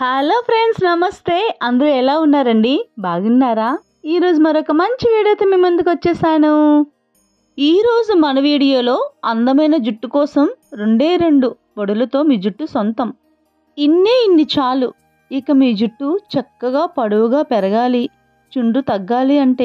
hello friends నమస్తే అందరూ ఎలా ఉన్నారండి బాగున్నారా ఈరోజు మరొక మంచి వీడియోతో మీ ముందుకు వచ్చేసాను ఈరోజు మన వీడియోలో అందమైన జుట్టు కోసం రెండే రెండు పొడులతో మీ జుట్టు సొంతం ఇన్నే ఇన్ని చాలు ఇక మీ జుట్టు చక్కగా పొడవుగా పెరగాలి చుండ్రు తగ్గాలి అంటే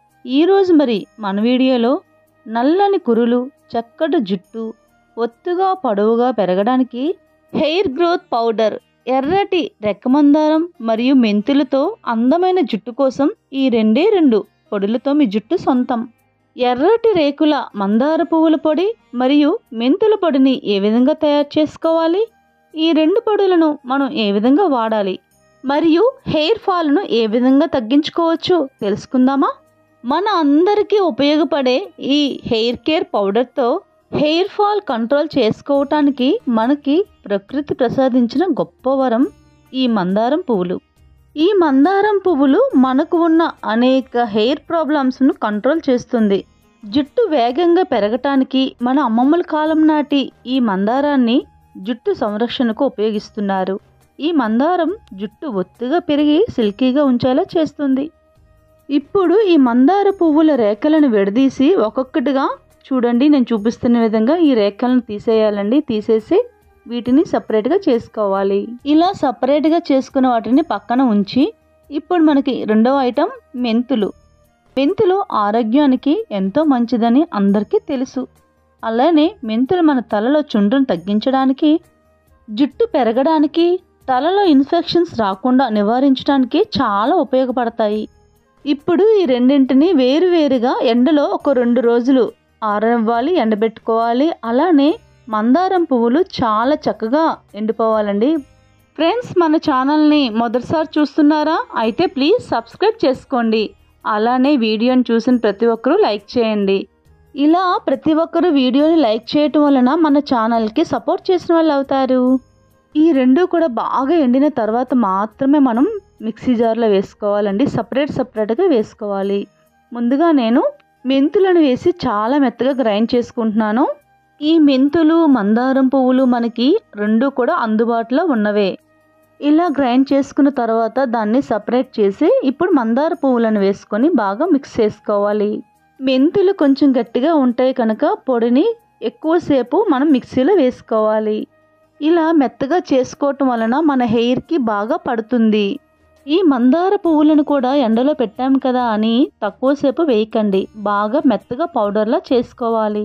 ఈరోజు మరి మన వీడియోలో నల్లని కురులు చక్కటి జుట్టు ఒత్తుగా పొడవుగా పెరగడానికి హెయిర్ గ్రోత్ పౌడర్ ఎర్రటి రెక్కమందారం మరియు మెంతులతో అందమైన జుట్టు కోసం ఈ రెండే రెండు పొడులతో మీ జుట్టు సొంతం ఎర్రటి రేకుల మందార పువ్వుల పొడి మరియు మెంతుల పొడిని ఏ విధంగా తయారు చేసుకోవాలి ఈ రెండు పొడులను మనం ఏ విధంగా వాడాలి మరియు హెయిర్ ఫాల్ను ఏ విధంగా తగ్గించుకోవచ్చు తెలుసుకుందామా మన అందరికీ ఉపయోగపడే ఈ హెయిర్ కేర్ పౌడర్తో హెయిర్ ఫాల్ కంట్రోల్ చేసుకోవటానికి మనకి ప్రకృతి ప్రసాదించిన గొప్ప వరం ఈ మందారం పువ్వులు ఈ మందారం పువ్వులు మనకు ఉన్న అనేక హెయిర్ ప్రాబ్లమ్స్ను కంట్రోల్ చేస్తుంది జుట్టు వేగంగా పెరగటానికి మన అమ్మమ్మల కాలం నాటి ఈ మందారాన్ని జుట్టు సంరక్షణకు ఉపయోగిస్తున్నారు ఈ మందారం జుట్టు ఒత్తుగా పెరిగి సిల్కీగా ఉంచేలా చేస్తుంది ఇప్పుడు ఈ మందార పువ్వుల రేఖలను విడదీసి ఒక్కొక్కటిగా చూడండి నేను చూపిస్తున్న విధంగా ఈ రేఖలను తీసేయాలండి తీసేసి వీటిని సపరేట్గా చేసుకోవాలి ఇలా సపరేట్గా చేసుకున్న వాటిని పక్కన ఉంచి ఇప్పుడు మనకి రెండవ ఐటెం మెంతులు మెంతులు ఆరోగ్యానికి ఎంతో మంచిదని అందరికీ తెలుసు అలానే మెంతులు మన తలలో చుండ్రును తగ్గించడానికి జుట్టు పెరగడానికి తలలో ఇన్ఫెక్షన్స్ రాకుండా నివారించడానికి చాలా ఉపయోగపడతాయి ఇప్పుడు ఈ రెండింటిని వేరువేరుగా ఎండలో ఒక రెండు రోజులు ఆరనివ్వాలి ఎండబెట్టుకోవాలి అలానే మందారం పువ్వులు చాలా చక్కగా ఎండిపోవాలండి ఫ్రెండ్స్ మన ఛానల్ని మొదటిసారి చూస్తున్నారా అయితే ప్లీజ్ సబ్స్క్రైబ్ చేసుకోండి అలానే వీడియోని చూసిన ప్రతి ఒక్కరూ లైక్ చేయండి ఇలా ప్రతి ఒక్కరూ వీడియోని లైక్ చేయటం వలన మన ఛానల్కి సపోర్ట్ చేసిన వాళ్ళు అవుతారు ఈ రెండు కూడా బాగా ఎండిన తర్వాత మాత్రమే మనం మిక్సీ జార్లో వేసుకోవాలండి సపరేట్ సపరేట్గా వేసుకోవాలి ముందుగా నేను మెంతులను వేసి చాలా మెత్తగా గ్రైండ్ చేసుకుంటున్నాను ఈ మెంతులు మందారం పువ్వులు మనకి రెండు కూడా అందుబాటులో ఉన్నవే ఇలా గ్రైండ్ చేసుకున్న తర్వాత దాన్ని సపరేట్ చేసి ఇప్పుడు మందార పువ్వులను వేసుకొని బాగా మిక్స్ చేసుకోవాలి మెంతులు కొంచెం గట్టిగా ఉంటాయి కనుక పొడిని ఎక్కువసేపు మనం మిక్సీలో వేసుకోవాలి ఇలా మెత్తగా చేసుకోవటం వలన మన హెయిర్కి బాగా పడుతుంది ఈ మందార పువ్వులను కూడా ఎండలో పెట్టాం కదా అని తక్కువసేపు వేయకండి బాగా మెత్తగా పౌడర్లా చేసుకోవాలి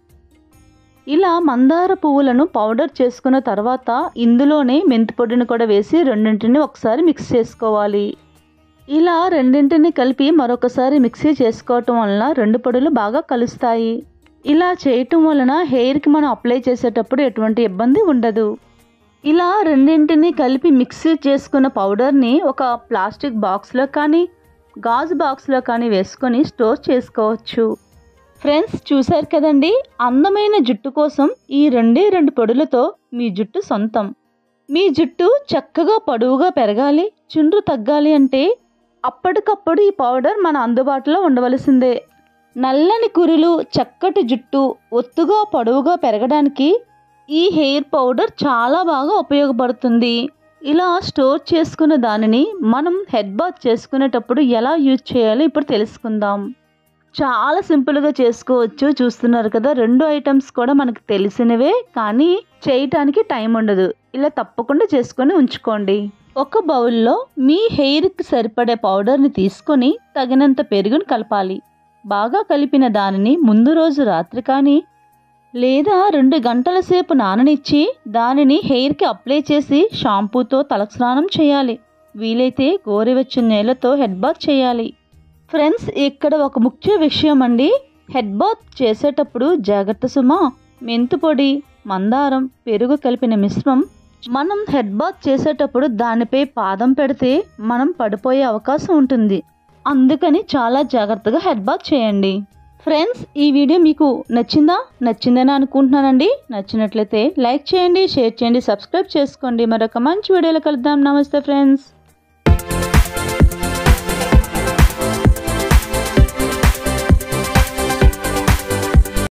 ఇలా మందార పువ్వులను పౌడర్ చేసుకున్న తర్వాత ఇందులోనే మెంతి పొడిని కూడా వేసి రెండింటిని ఒకసారి మిక్స్ చేసుకోవాలి ఇలా రెండింటిని కలిపి మరొకసారి మిక్సీ చేసుకోవటం వలన రెండు పొడులు బాగా కలుస్తాయి ఇలా చేయటం వలన హెయిర్కి మనం అప్లై చేసేటప్పుడు ఎటువంటి ఇబ్బంది ఉండదు ఇలా రెండింటిని కలిపి మిక్సీ చేసుకున్న పౌడర్ని ఒక ప్లాస్టిక్ బాక్స్లో కానీ గాజు బాక్స్లో కానీ వేసుకొని స్టోర్ చేసుకోవచ్చు ఫ్రెండ్స్ చూశారు కదండి అందమైన జుట్టు కోసం ఈ రెండే రెండు పొడులతో మీ జుట్టు సొంతం మీ జుట్టు చక్కగా పొడవుగా పెరగాలి చుండ్రు తగ్గాలి అంటే అప్పటికప్పుడు ఈ పౌడర్ మన అందుబాటులో ఉండవలసిందే నల్లని కురులు చక్కటి జుట్టు ఒత్తుగా పొడవుగా పెరగడానికి ఈ హెయిర్ పౌడర్ చాలా బాగా ఉపయోగపడుతుంది ఇలా స్టోర్ చేసుకున్న దానిని మనం హెడ్ బాత్ చేసుకునేటప్పుడు ఎలా యూజ్ చేయాలో ఇప్పుడు తెలుసుకుందాం చాలా సింపుల్గా చేసుకోవచ్చు చూస్తున్నారు కదా రెండు ఐటమ్స్ కూడా మనకు తెలిసినవే కానీ చేయటానికి టైం ఉండదు ఇలా తప్పకుండా చేసుకొని ఉంచుకోండి ఒక బౌల్లో మీ హెయిర్కి సరిపడే పౌడర్ని తీసుకొని తగినంత పెరుగుని కలపాలి బాగా కలిపిన దానిని ముందు రోజు రాత్రి కానీ లేదా రెండు గంటల సేపు నాననిచ్చి దానిని హెయిర్కి అప్లై చేసి షాంపూతో తలస్నానం చేయాలి వీలైతే గోరువెచ్చని నీళ్ళతో హెడ్ బాత్ చేయాలి ఫ్రెండ్స్ ఇక్కడ ఒక ముఖ్య విషయం అండి హెడ్ బాత్ చేసేటప్పుడు జాగ్రత్త సుమా మెంతు పొడి మందారం పెరుగు కలిపిన మిశ్రమం మనం హెడ్ బాత్ చేసేటప్పుడు దానిపై పాదం పెడితే మనం పడిపోయే అవకాశం ఉంటుంది అందుకని చాలా జాగ్రత్తగా హెడ్ బాత్ చేయండి ఫ్రెండ్స్ ఈ వీడియో మీకు నచ్చిందా నచ్చిందని అనుకుంటున్నానండి నచ్చినట్లయితే లైక్ చేయండి షేర్ చేయండి సబ్స్క్రైబ్ చేసుకోండి మరొక మంచి వీడియోలో కలుద్దాం నమస్తే ఫ్రెండ్స్